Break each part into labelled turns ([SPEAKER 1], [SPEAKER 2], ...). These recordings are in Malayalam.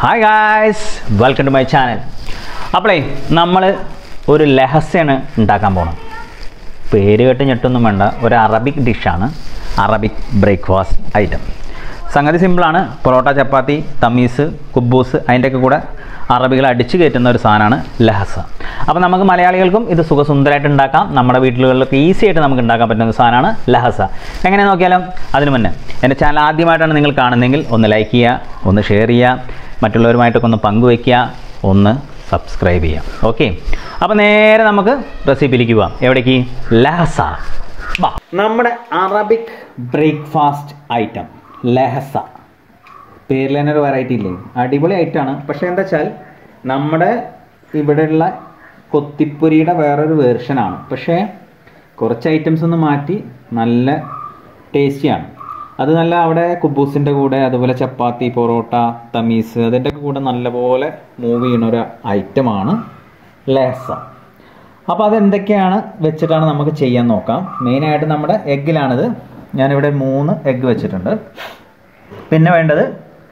[SPEAKER 1] Hi guys welcome to my channel അപ്പോളേ നമ്മൾ ഒരു ലഹസ്യാണ് ഉണ്ടാക്കാൻ പോകണം പേര് കേട്ട് ഞെട്ടൊന്നും വേണ്ട ഒരു അറബിക് ഡിഷാണ് അറബിക് ബ്രേക്ക്ഫാസ്റ്റ് ഐറ്റം സംഗതി സിമ്പിളാണ് പൊറോട്ട ചപ്പാത്തി തമീസ് കുബൂസ് അതിൻ്റെയൊക്കെ കൂടെ അറബികൾ അടിച്ചു കയറ്റുന്ന ഒരു സാധനമാണ് ലഹസ അപ്പോൾ നമുക്ക് മലയാളികൾക്കും ഇത് സുഖസുന്ദരമായിട്ട് ഉണ്ടാക്കാം നമ്മുടെ വീട്ടിലുകളിലൊക്കെ ഈസി ആയിട്ട് നമുക്ക് ഉണ്ടാക്കാൻ പറ്റുന്ന ഒരു സാധനമാണ് ലഹസ എങ്ങനെ നോക്കിയാലും അതിന് മുന്നേ എൻ്റെ ചാനൽ ആദ്യമായിട്ടാണ് നിങ്ങൾ കാണുന്നതെങ്കിൽ ഒന്ന് ലൈക്ക് ചെയ്യുക ഒന്ന് ഷെയർ ചെയ്യുക മറ്റുള്ളവരുമായിട്ടൊക്കെ ഒന്ന് പങ്കുവയ്ക്കുക ഒന്ന് സബ്സ്ക്രൈബ് ചെയ്യാം ഓക്കെ അപ്പോൾ നേരെ നമുക്ക് റെസിപ്പിയിലേക്ക് പോവാം എവിടേക്ക് ലഹസ വാ. നമ്മുടെ അറബിക് ബ്രേക്ക്ഫാസ്റ്റ് ഐറ്റം ലഹസ പേരിൽ തന്നെ ഒരു വെറൈറ്റി ഇല്ലേ അടിപൊളി ഐറ്റമാണ് പക്ഷേ എന്താ വെച്ചാൽ നമ്മുടെ ഇവിടെയുള്ള കൊത്തിപ്പൊരിയുടെ വേറൊരു വേർഷനാണ് പക്ഷേ കുറച്ച് ഐറ്റംസ് ഒന്ന് മാറ്റി നല്ല ടേസ്റ്റിയാണ് അത് നല്ല അവിടെ കുബൂസിൻ്റെ കൂടെ അതുപോലെ ചപ്പാത്തി പൊറോട്ട തമീസ് അതിൻ്റെ കൂടെ നല്ലപോലെ മൂവ് ചെയ്യുന്ന ഒരു ഐറ്റമാണ് ലഹസ അപ്പോൾ അതെന്തൊക്കെയാണ് വെച്ചിട്ടാണ് നമുക്ക് ചെയ്യാൻ നോക്കാം മെയിനായിട്ട് നമ്മുടെ എഗ്ഗിലാണിത് ഞാനിവിടെ മൂന്ന് എഗ്ഗ് വെച്ചിട്ടുണ്ട് പിന്നെ വേണ്ടത്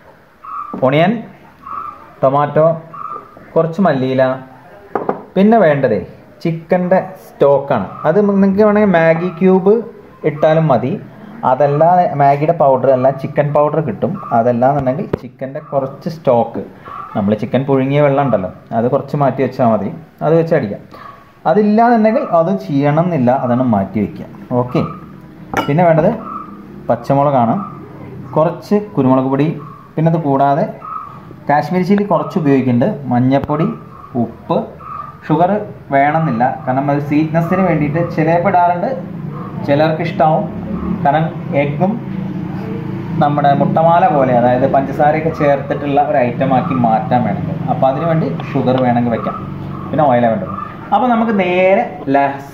[SPEAKER 1] ഒണിയൻ ടൊമാറ്റോ കുറച്ച് മല്ലിയില പിന്നെ വേണ്ടതേ ചിക്കൻ്റെ സ്റ്റോക്കാണ് അത് നിങ്ങൾക്ക് വേണമെങ്കിൽ മാഗി ക്യൂബ് ഇട്ടാലും മതി അതല്ല മാഗിയുടെ പൗഡർ അല്ല ചിക്കൻ പൗഡർ കിട്ടും അതല്ലാന്നുണ്ടെങ്കിൽ ചിക്കൻ്റെ കുറച്ച് സ്റ്റോക്ക് നമ്മൾ ചിക്കൻ പുഴുങ്ങിയ വെള്ളം ഉണ്ടല്ലോ അത് കുറച്ച് മാറ്റി വെച്ചാൽ മതി അത് വെച്ച് അടിക്കാം അതില്ലാന്നുണ്ടെങ്കിൽ അത് ചെയ്യണം എന്നില്ല അതാണ് മാറ്റി വയ്ക്കുക ഓക്കെ പിന്നെ വേണ്ടത് പച്ചമുളകാണ് കുറച്ച് കുരുമുളക് പൊടി പിന്നെ അത് കൂടാതെ കാശ്മീരി ചില്ലി കുറച്ച് ഉപയോഗിക്കുന്നുണ്ട് മഞ്ഞൾപ്പൊടി ഉപ്പ് ഷുഗർ വേണമെന്നില്ല കാരണം അത് സ്വീറ്റ്നെസ്സിന് വേണ്ടിയിട്ട് ചിലപ്പോൾ ഇടാറുണ്ട് ചിലർക്ക് ഇഷ്ടമാവും കാരണം എഗ്ഗും നമ്മുടെ മുട്ടമാല പോലെ അതായത് പഞ്ചസാരയൊക്കെ ചേർത്തിട്ടുള്ള ഒരു ഐറ്റം ആക്കി മാറ്റാൻ വേണമെങ്കിൽ അപ്പോൾ അതിന് വേണ്ടി ഷുഗർ വേണമെങ്കിൽ വെക്കാം പിന്നെ ഓയിലാണ് വേണ്ടത് അപ്പോൾ നമുക്ക് നേരെ ലഹസ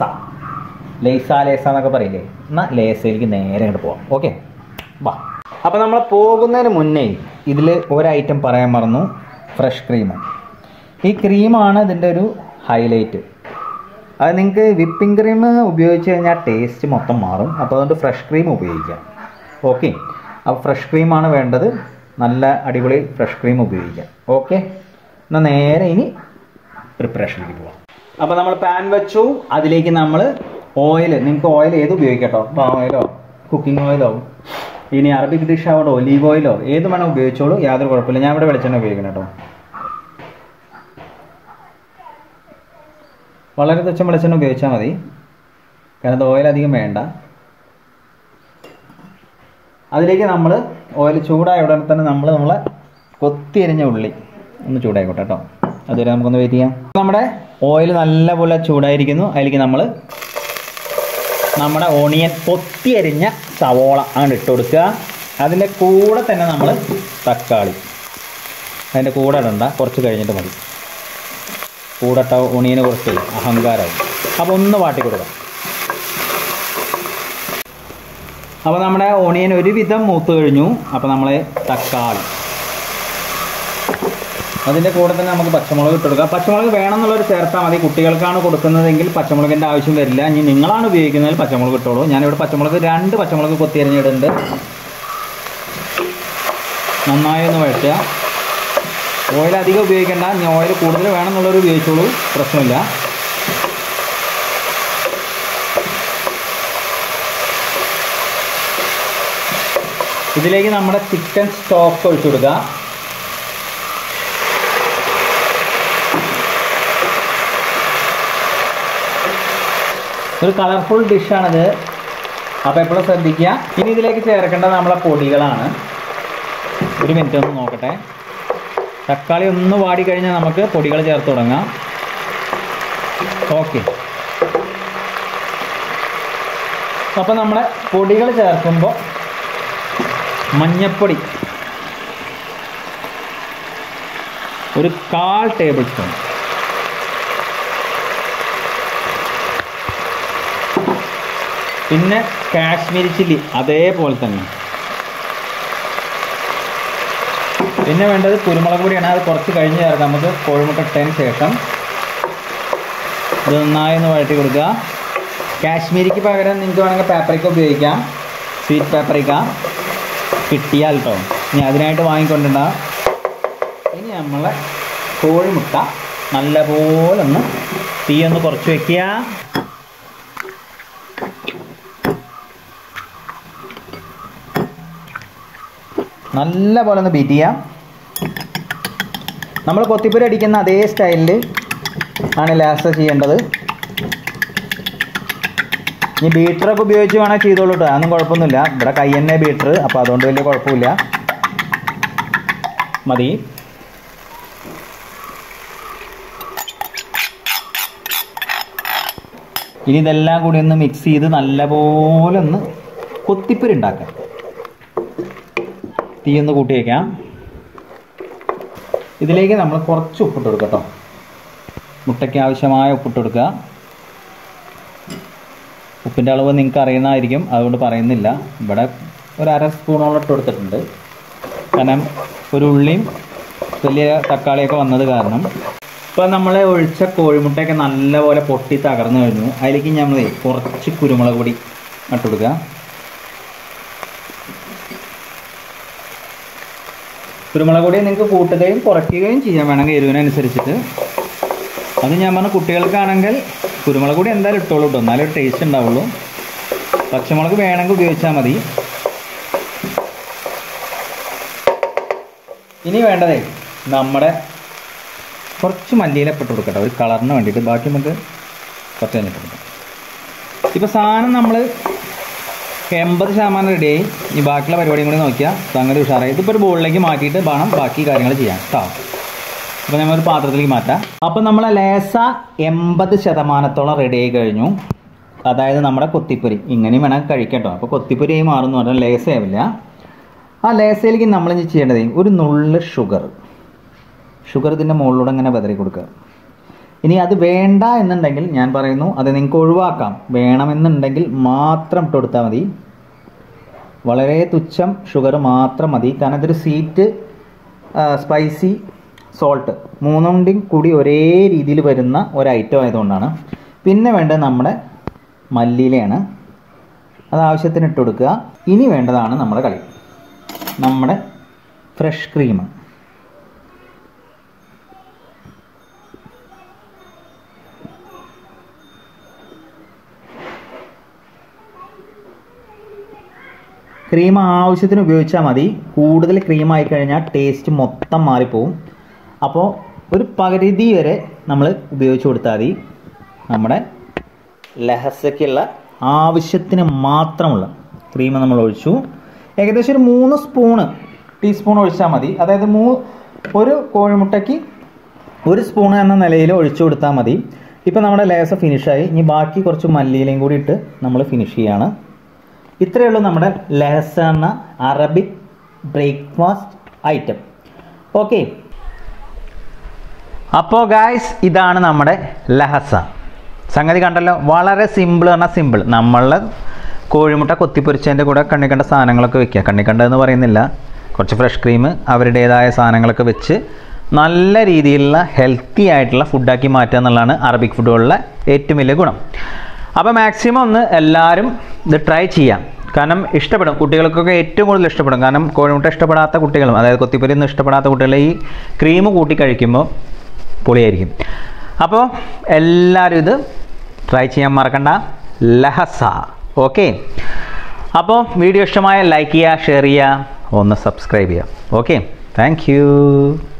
[SPEAKER 1] ലേസ ലേസ എന്നൊക്കെ പറയില്ലേ എന്നാൽ ലേസയിലേക്ക് നേരെ അങ്ങോട്ട് പോവാം ഓക്കെ വാ അപ്പോൾ നമ്മൾ പോകുന്നതിന് മുന്നേ ഇതിൽ ഒരു ഐറ്റം പറയാൻ മറന്നു ഫ്രഷ് ക്രീം ഈ ക്രീമാണ് ഇതിൻ്റെ ഒരു ഹൈലൈറ്റ് അത് നിങ്ങൾക്ക് വിപ്പിംഗ് ക്രീം ഉപയോഗിച്ച് കഴിഞ്ഞാൽ ടേസ്റ്റ് മൊത്തം മാറും അപ്പോൾ അതുകൊണ്ട് ഫ്രഷ് ക്രീം ഉപയോഗിക്കാം ഓക്കെ അപ്പോൾ ഫ്രഷ് ക്രീമാണ് വേണ്ടത് നല്ല അടിപൊളി ഫ്രഷ് ക്രീം ഉപയോഗിക്കാം ഓക്കെ എന്നാൽ നേരെ ഇനി പ്രിപ്പറേഷനിലേക്ക് പോവാം അപ്പോൾ നമ്മൾ പാൻ വെച്ചു അതിലേക്ക് നമ്മൾ ഓയിൽ നിങ്ങൾക്ക് ഓയിൽ ഏത് ഉപയോഗിക്കാം കേട്ടോ പാം ഓയിലോ കുക്കിംഗ് ഓയിലോ ഇനി അറബിക് ഡിഷ് ആവട്ടെ ഒലീവ് ഓയിലോ ഏത് വേണം ഉപയോഗിച്ചോളൂ യാതൊരു കുഴപ്പമില്ല ഞാൻ ഇവിടെ വെളിച്ചെണ്ണ ഉപയോഗിക്കണം കേട്ടോ വളരെ തുച്ഛം വെളിച്ചെണ്ണ ഉപയോഗിച്ചാൽ മതി കാരണം അത് ഓയിൽ അധികം വേണ്ട അതിലേക്ക് നമ്മൾ ഓയിൽ ചൂടായ ഉടനെ തന്നെ നമ്മൾ നമ്മളെ കൊത്തിയരിഞ്ഞ ഉള്ളി ഒന്ന് ചൂടായിക്കോട്ടെ കേട്ടോ അതുവരെ നമുക്കൊന്ന് വെയിറ്റ് ചെയ്യാം നമ്മുടെ ഓയിൽ നല്ലപോലെ ചൂടായിരിക്കുന്നു അതിലേക്ക് നമ്മൾ നമ്മുടെ ഓണിയൻ കൊത്തിയരിഞ്ഞ സവോള അങ്ങോട്ട് ഇട്ട് കൊടുക്കുക അതിൻ്റെ കൂടെ തന്നെ നമ്മൾ തക്കാളി അതിൻ്റെ കൂടെ ഇടണ്ട കുറച്ച് കഴിഞ്ഞിട്ട് മതി കൂടട്ട ഉണിയന് കുറച്ച് അഹങ്കാരവും അപ്പോൾ ഒന്ന് വാട്ടി കൊടുക്കാം അപ്പോൾ നമ്മുടെ ഓണിയൻ ഒരുവിധം മൂത്ത് കഴിഞ്ഞു അപ്പോൾ നമ്മൾ തക്കാളി അതിൻ്റെ കൂടെ തന്നെ നമുക്ക് പച്ചമുളക് ഇട്ട് കൊടുക്കാം പച്ചമുളക് വേണമെന്നുള്ളൊരു ചേർത്താൽ മതി കുട്ടികൾക്കാണ് കൊടുക്കുന്നതെങ്കിൽ പച്ചമുളകിൻ്റെ ആവശ്യം വരില്ല ഇനി നിങ്ങളാണ് ഉപയോഗിക്കുന്നതിൽ പച്ചമുളക് ഇട്ടോളൂ ഞാനിവിടെ പച്ചമുളക് രണ്ട് പച്ചമുളക് കൊത്തിയരിഞ്ഞിടുന്നുണ്ട് നന്നായി ഒന്ന് വഴറ്റുക ഓയിൽ അധികം ഉപയോഗിക്കേണ്ട ഇനി ഓയിൽ കൂടുതൽ വേണമെന്നുള്ളവർ ഉപയോഗിച്ചോളൂ പ്രശ്നമില്ല ഇതിലേക്ക് നമ്മുടെ ചിക്കൻ സ്റ്റോക്ക് ഒഴിച്ചു കൊടുക്കുക ഒരു കളർഫുൾ ഡിഷാണിത് അപ്പോൾ എപ്പോഴും ശ്രദ്ധിക്കുക ഇനി ഇതിലേക്ക് ചേർക്കേണ്ടത് നമ്മളെ പൊടികളാണ് ഒരു മിനിറ്റ് ഒന്ന് നോക്കട്ടെ തക്കാളി ഒന്ന് വാടി കഴിഞ്ഞാൽ നമുക്ക് പൊടികൾ ചേർത്ത് തുടങ്ങാം ഓക്കെ അപ്പോൾ നമ്മളെ പൊടികൾ ചേർക്കുമ്പോൾ മഞ്ഞപ്പൊടി ഒരു കാൽ ടേബിൾ സ്പൂൺ പിന്നെ കാശ്മീരി ചില്ലി അതേപോലെ തന്നെ പിന്നെ വേണ്ടത് കുരുമുളക് പൊടിയാണ് അത് കുറച്ച് കഴിഞ്ഞ് ചേർക്കാം നമുക്ക് കോഴിമുട്ട ഇട്ടതിന് ശേഷം ഇത് നന്നായി ഒന്ന് വഴറ്റി കൊടുക്കുക കാശ്മീരിക്ക് പകരം നിങ്ങൾക്ക് വേണമെങ്കിൽ പാപ്രിക്ക ഉപയോഗിക്കാം സ്വീറ്റ് പാപ്രിക്ക കിട്ടിയാൽ കേട്ടോ ഇനി അതിനായിട്ട് വാങ്ങിക്കൊണ്ടിണ്ട ഇനി നമ്മളെ കോഴിമുട്ട നല്ലപോലെ ഒന്ന് തീ ഒന്ന് കുറച്ച് വെക്കുക നല്ല പോലെ ഒന്ന് ബീറ്റ് ചെയ്യാം നമ്മൾ കൊത്തിപ്പുരി അടിക്കുന്ന അതേ സ്റ്റൈലിൽ ആണ് ലാസ്റ്റ് ചെയ്യേണ്ടത് ഇനി ബീറ്ററൊക്കെ ഉപയോഗിച്ച് വേണേൽ ചെയ്തോളൂ കേട്ടോ അതൊന്നും കുഴപ്പമൊന്നുമില്ല ഇവിടെ കൈ തന്നെ ബീറ്റർ അപ്പോൾ അതുകൊണ്ട് വലിയ കുഴപ്പമില്ല മതി ഇനി ഇതെല്ലാം കൂടി ഒന്ന് മിക്സ് ചെയ്ത് നല്ലപോലെ ഒന്ന് കൊത്തിപ്പുരി ഉണ്ടാക്കാം തീ ഒന്ന് കൂട്ടി വയ്ക്കാം ഇതിലേക്ക് നമ്മൾ കുറച്ച് ഉപ്പിട്ട് കൊടുക്കാം കേട്ടോ മുട്ടയ്ക്ക് ആവശ്യമായ ഉപ്പിട്ട് കൊടുക്കുക ഉപ്പിൻ്റെ അളവ് നിങ്ങൾക്ക് അറിയുന്നതായിരിക്കും അതുകൊണ്ട് പറയുന്നില്ല ഇവിടെ ഒരു അര സ്പൂണോളം ഇട്ട് കൊടുത്തിട്ടുണ്ട് കാരണം ഒരു ഉള്ളിയും വലിയ തക്കാളിയൊക്കെ വന്നത് കാരണം ഇപ്പോൾ നമ്മൾ ഒഴിച്ച കോഴിമുട്ടയൊക്കെ നല്ലപോലെ പൊട്ടി തകർന്നു കഴിഞ്ഞു അതിലേക്ക് നമ്മൾ കുറച്ച് കുരുമുളക് പൊടി ഇട്ട് കൊടുക്കുക കുരുമുളക് പൊടി നിങ്ങൾക്ക് കൂട്ടുകയും കുറയ്ക്കുകയും ചെയ്യാൻ വേണമെങ്കിൽ എരിവിനനുസരിച്ചിട്ട് അത് ഞാൻ പറഞ്ഞ കുട്ടികൾക്കാണെങ്കിൽ കുരുമുളക് പൊടി എന്തായാലും ഇട്ടോളൂ കേട്ടോ എന്നാലേ ടേസ്റ്റ് ഉണ്ടാവുള്ളൂ പച്ചമുളക് വേണമെങ്കിൽ ഉപയോഗിച്ചാൽ മതി ഇനി വേണ്ടതേ നമ്മുടെ കുറച്ച് മല്ലിയില ഇട്ട് കൊടുക്കട്ടെ ഒരു കളറിന് വേണ്ടിയിട്ട് ബാക്കി നമുക്ക് കുറച്ച് കഴിഞ്ഞിട്ട് കൊടുക്കാം ഇപ്പോൾ സാധനം നമ്മൾ എൺപത് ശതമാനം റെഡിയായി ഈ ബാക്കിയുള്ള പരിപാടിയും കൂടി നോക്കിയാൽ സംഗതി ഉഷാറായി ഇതിപ്പോൾ ഒരു ബോളിലേക്ക് മാറ്റിയിട്ട് വേണം ബാക്കി കാര്യങ്ങൾ ചെയ്യാൻ കേട്ടോ അപ്പോൾ നമ്മൾ ഒരു പാത്രത്തിലേക്ക് മാറ്റാം അപ്പോൾ നമ്മളെ ലേസ എൺപത് ശതമാനത്തോളം റെഡി ആയി കഴിഞ്ഞു അതായത് നമ്മുടെ കൊത്തിപ്പൊരി ഇങ്ങനെയും വേണമെങ്കിൽ കഴിക്കട്ടോ അപ്പോൾ കൊത്തിപ്പൊരിയായി മാറുന്നു പറഞ്ഞാൽ ലേസയാവില്ല ആ ലേസയിലേക്ക് നമ്മൾ ഇനി ചെയ്യേണ്ടത് ഒരു നുള്ള് ഷുഗർ ഷുഗർ ഇതിൻ്റെ മുകളിലൂടെ ഇങ്ങനെ വെതറി കൊടുക്കുക ഇനി അത് വേണ്ട എന്നുണ്ടെങ്കിൽ ഞാൻ പറയുന്നു അത് നിങ്ങൾക്ക് ഒഴിവാക്കാം വേണമെന്നുണ്ടെങ്കിൽ മാത്രം ഇട്ട് കൊടുത്താൽ മതി വളരെ തുച്ഛം ഷുഗർ മാത്രം മതി കാരണം ഇതൊരു സ്വീറ്റ് സ്പൈസി സോൾട്ട് മൂന്നുണ്ടിയും കൂടി ഒരേ രീതിയിൽ വരുന്ന ഒരു ഐറ്റം ആയതുകൊണ്ടാണ് പിന്നെ വേണ്ടത് നമ്മുടെ മല്ലിയിലയാണ് അത് ആവശ്യത്തിന് ഇട്ട് കൊടുക്കുക ഇനി വേണ്ടതാണ് നമ്മുടെ കളി നമ്മുടെ ഫ്രഷ് ക്രീം ക്രീം ആവശ്യത്തിന് ഉപയോഗിച്ചാൽ മതി കൂടുതൽ ക്രീം ആയി കഴിഞ്ഞാൽ ടേസ്റ്റ് മൊത്തം മാറിപ്പോവും അപ്പോൾ ഒരു പകുതി വരെ നമ്മൾ ഉപയോഗിച്ച് കൊടുത്താൽ മതി നമ്മുടെ ലഹസയ്ക്കുള്ള ആവശ്യത്തിന് മാത്രമുള്ള ക്രീം നമ്മൾ ഒഴിച്ചു ഏകദേശം ഒരു മൂന്ന് സ്പൂണ് ടീസ്പൂൺ ഒഴിച്ചാൽ മതി അതായത് മൂ ഒരു കോഴിമുട്ടയ്ക്ക് ഒരു സ്പൂൺ എന്ന നിലയിൽ ഒഴിച്ചു കൊടുത്താൽ മതി ഇപ്പോൾ നമ്മുടെ ലേസ ഫിനിഷായി ഇനി ബാക്കി കുറച്ച് മല്ലിയിലയും കൂടി ഇട്ട് നമ്മൾ ഫിനിഷ് ചെയ്യാണ് ഇത്രയേ ഉള്ളൂ നമ്മുടെ ലഹസ എന്ന അറബിക് ബ്രേക്ക്ഫാസ്റ്റ് ഐറ്റം ഓക്കെ അപ്പോൾ ഗായ്സ് ഇതാണ് നമ്മുടെ ലഹസ സംഗതി കണ്ടല്ലോ വളരെ സിമ്പിൾ പറഞ്ഞാൽ സിമ്പിൾ നമ്മൾ കോഴിമുട്ട കൊത്തിപ്പൊരിച്ചതിൻ്റെ കൂടെ കണ്ണിക്കണ്ട സാധനങ്ങളൊക്കെ വെക്കുക കണ്ണിക്കണ്ട എന്ന് പറയുന്നില്ല കുറച്ച് ഫ്രഷ് ക്രീം അവരുടേതായ സാധനങ്ങളൊക്കെ വെച്ച് നല്ല രീതിയിലുള്ള ഹെൽത്തി ആയിട്ടുള്ള ഫുഡാക്കി മാറ്റുക എന്നുള്ളതാണ് അറബിക് ഫുഡുകളിലെ ഏറ്റവും വലിയ ഗുണം അപ്പോൾ മാക്സിമം ഒന്ന് എല്ലാവരും ഇത് ട്രൈ ചെയ്യാം കാരണം ഇഷ്ടപ്പെടും കുട്ടികൾക്കൊക്കെ ഏറ്റവും കൂടുതൽ ഇഷ്ടപ്പെടും കാരണം കോഴിമുട്ട ഇഷ്ടപ്പെടാത്ത കുട്ടികളും അതായത് കൊത്തിപ്പൊരി ഒന്നും ഇഷ്ടപ്പെടാത്ത കുട്ടികൾ ഈ ക്രീം കൂട്ടി കഴിക്കുമ്പോൾ പൊളിയായിരിക്കും അപ്പോൾ എല്ലാവരും ഇത് ട്രൈ ചെയ്യാൻ മറക്കണ്ട ലഹസ ഓക്കെ അപ്പോൾ വീഡിയോ ഇഷ്ടമായ ലൈക്ക് ചെയ്യുക ഷെയർ ചെയ്യുക ഒന്ന് സബ്സ്ക്രൈബ് ചെയ്യുക ഓക്കെ താങ്ക്